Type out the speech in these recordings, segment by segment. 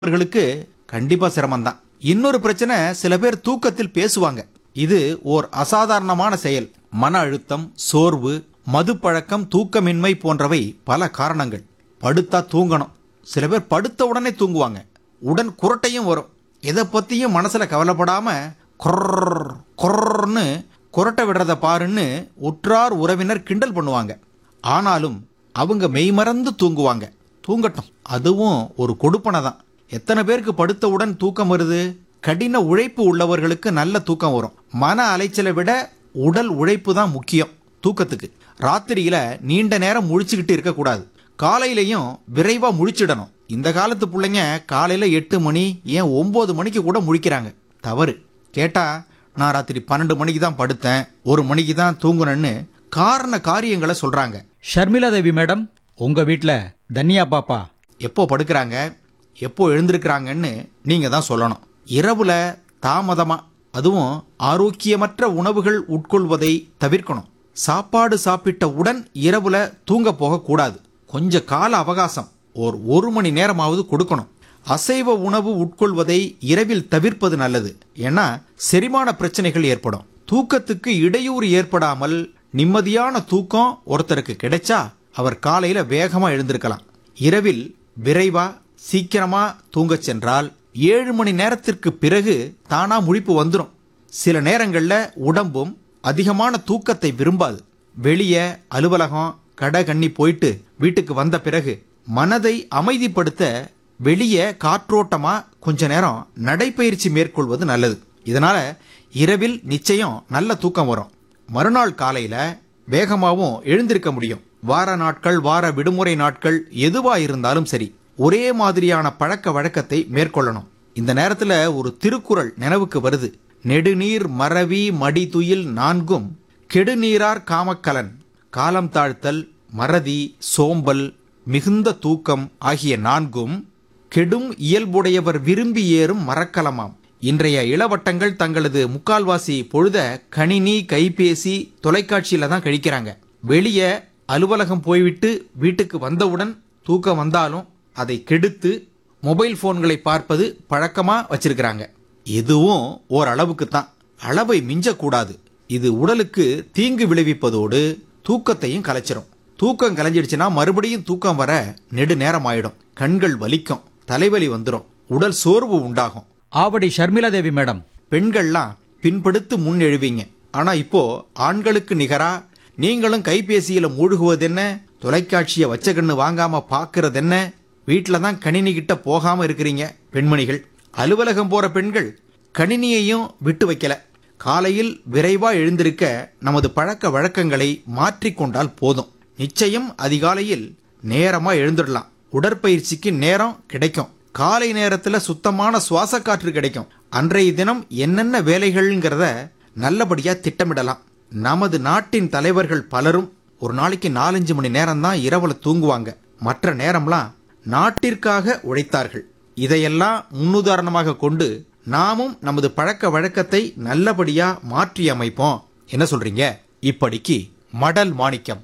அவர்களுக்கு கண்டிப்பா சிரமம்தான் இன்னொரு பிரச்சனை சில பேர் தூக்கத்தில் பேசுவாங்க இது ஓர் அசாதாரணமான செயல் மன அழுத்தம் சோர்வு மது பழக்கம் தூக்கமின்மை போன்றவை பல காரணங்கள் படுத்தா தூங்கணும் சில பேர் படுத்த உடனே தூங்குவாங்க உடன் குரட்டையும் வரும் எதை பத்தியும் மனசுல கவலைப்படாம கொர்ர் கொர்ன்னு குரட்டை விடுறத பாருன்னு உற்றார் உறவினர் கிண்டல் பண்ணுவாங்க ஆனாலும் அவங்க மெய்மறந்து தூங்குவாங்க தூங்கட்டும் அதுவும் ஒரு கொடுப்பனை தான் எத்தனை பேருக்கு படுத்தவுடன் தூக்கம் வருது கடின உழைப்பு உள்ளவர்களுக்கு நல்ல தூக்கம் வரும் மன அலைச்சலை விட உடல் உழைப்பு தான் முக்கியம் தூக்கத்துக்கு ராத்திரியில நீண்ட நேரம் முழிச்சுக்கிட்டு இருக்கக்கூடாது காலையிலையும் விரைவா முழிச்சிடணும் இந்த காலத்து பிள்ளைங்க காலையில எட்டு மணி ஏன் ஒன்பது மணிக்கு கூட முழிக்கிறாங்க தவறு கேட்டா நான் ராத்திரி பன்னெண்டு மணிக்கு தான் படுத்தேன் ஒரு மணிக்கு தான் தூங்குனேன்னு காரண காரியங்களை சொல்றாங்க ஷர்மிளா தேவி மேடம் உங்க வீட்ல தன்யா பாப்பா எப்போ படுக்கிறாங்க எப்போ எழுந்திருக்கிறாங்கன்னு நீங்க தான் சொல்லணும் இரவுல தாமதமா அதுவும் ஆரோக்கியமற்ற உணவுகள் உட்கொள்வதை தவிர்க்கணும் சாப்பாடு சாப்பிட்ட உடன் இரவுல தூங்க போகக்கூடாது கொஞ்ச கால அவகாசம் ஒரு ஒரு மணி நேரமாவது கொடுக்கணும் அசைவ உணவு உட்கொள்வதை இரவில் தவிர்ப்பது நல்லது ஏன்னா செரிமான பிரச்சனைகள் ஏற்படும் தூக்கத்துக்கு இடையூறு ஏற்படாமல் நிம்மதியான தூக்கம் ஒருத்தருக்கு கிடைச்சா அவர் காலையில வேகமா எழுந்திருக்கலாம் இரவில் விரைவா சீக்கிரமா தூங்கச் சென்றால் ஏழு மணி நேரத்திற்கு பிறகு தானா முழிப்பு வந்துடும் சில நேரங்கள்ல உடம்பும் அதிகமான தூக்கத்தை விரும்பாது வெளியே அலுவலகம் கடை கண்ணி போயிட்டு வீட்டுக்கு வந்த பிறகு மனதை அமைதிப்படுத்த வெளியே காற்றோட்டமா கொஞ்ச நேரம் நடைப்பயிற்சி மேற்கொள்வது நல்லது இதனால இரவில் நிச்சயம் நல்ல தூக்கம் வரும் மறுநாள் காலையில வேகமாவும் எழுந்திருக்க முடியும் வார நாட்கள் வார விடுமுறை நாட்கள் எதுவா இருந்தாலும் சரி ஒரே மாதிரியான பழக்க வழக்கத்தை மேற்கொள்ளணும் இந்த நேரத்துல ஒரு திருக்குறள் நினைவுக்கு வருது நெடுநீர் மறவி மடிதுயில் நான்கும் கெடுநீரார் காமக்கலன் காலம் தாழ்த்தல் மறதி சோம்பல் மிகுந்த தூக்கம் ஆகிய நான்கும் கெடும் இயல்புடையவர் விரும்பி ஏறும் மரக்கலமாம் இன்றைய இளவட்டங்கள் தங்களது முக்கால்வாசி பொழுத கணினி கைபேசி தொலைக்காட்சியில தான் கழிக்கிறாங்க வெளியே அலுவலகம் போய்விட்டு வீட்டுக்கு வந்தவுடன் தூக்கம் வந்தாலும் அதை கெடுத்து மொபைல் போன்களை பார்ப்பது பழக்கமா வச்சிருக்கிறாங்க இதுவும் ஓரளவுக்கு தான் அளவை மிஞ்சக்கூடாது இது உடலுக்கு தீங்கு விளைவிப்பதோடு தூக்கத்தையும் கலைச்சிரும் தூக்கம் கலைஞ்சிடுச்சுன்னா மறுபடியும் தூக்கம் வர நெடு நேரம் ஆயிடும் கண்கள் வலிக்கும் தலைவலி வந்துடும் உடல் சோர்வு உண்டாகும் ஆவடி ஷர்மிளா தேவி மேடம் பெண்கள்லாம் பின்படுத்து முன் எழுவீங்க ஆனா இப்போ ஆண்களுக்கு நிகரா நீங்களும் கைபேசியில மூழ்குவது என்ன தொலைக்காட்சியை வச்ச கண்ணு வாங்காம பாக்குறது என்ன வீட்டில தான் கணினி கிட்ட போகாம இருக்கிறீங்க பெண்மணிகள் அலுவலகம் போற பெண்கள் கணினியையும் விட்டு வைக்கல காலையில் விரைவா எழுந்திருக்க நமது பழக்க வழக்கங்களை மாற்றிக்கொண்டால் போதும் நிச்சயம் அதிகாலையில் நேரமா எழுந்துடலாம் உடற்பயிற்சிக்கு நேரம் கிடைக்கும் காலை நேரத்துல சுத்தமான சுவாச காற்று கிடைக்கும் அன்றைய தினம் என்னென்ன வேலைகள்ங்கிறத நல்லபடியா திட்டமிடலாம் நமது நாட்டின் தலைவர்கள் பலரும் ஒரு நாளைக்கு நாலஞ்சு மணி நேரம் தான் இரவுல தூங்குவாங்க மற்ற நேரம்லாம் நாட்டிற்காக உழைத்தார்கள் இதையெல்லாம் முன்னுதாரணமாக கொண்டு நாமும் நமது பழக்க வழக்கத்தை நல்லபடியா மாற்றி அமைப்போம் என்ன சொல்றீங்க இப்படிக்கு மடல் மாணிக்கம்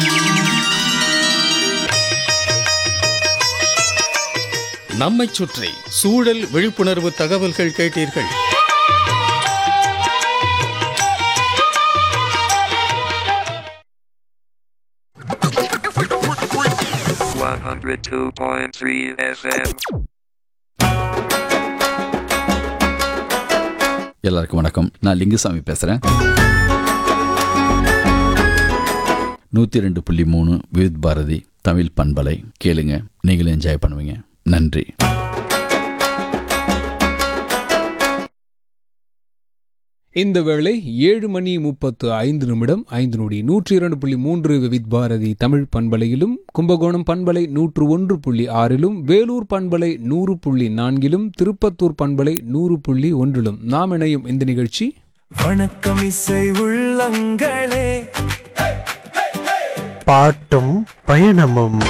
நம்மைச் சுற்றி சூழல் விழிப்புணர்வு தகவல்கள் கேட்டீர்கள் One hundred two point three FM. எல்லாருக்கும் வணக்கம் நான் லிங்குசாமி பேசுகிறேன் நூற்றி ரெண்டு புள்ளி மூணு விவித் பாரதி தமிழ் பண்பலை கேளுங்க நீங்களும் என்ஜாய் பண்ணுவீங்க நன்றி இந்த வேளை ஏழு மணி முப்பத்து ஐந்து நிமிடம் ஐந்து நொடி நூற்றி இரண்டு புள்ளி மூன்று விவித் பாரதி தமிழ் பண்பலையிலும் கும்பகோணம் பண்பலை நூற்று ஒன்று புள்ளி ஆறிலும் வேலூர் பண்பலை நூறு புள்ளி நான்கிலும் திருப்பத்தூர் பண்பலை நூறு புள்ளி ஒன்றிலும் நாம் இணையும் இந்த நிகழ்ச்சி வணக்கம் இசை உள்ளங்களே பாட்டும் பயணமும்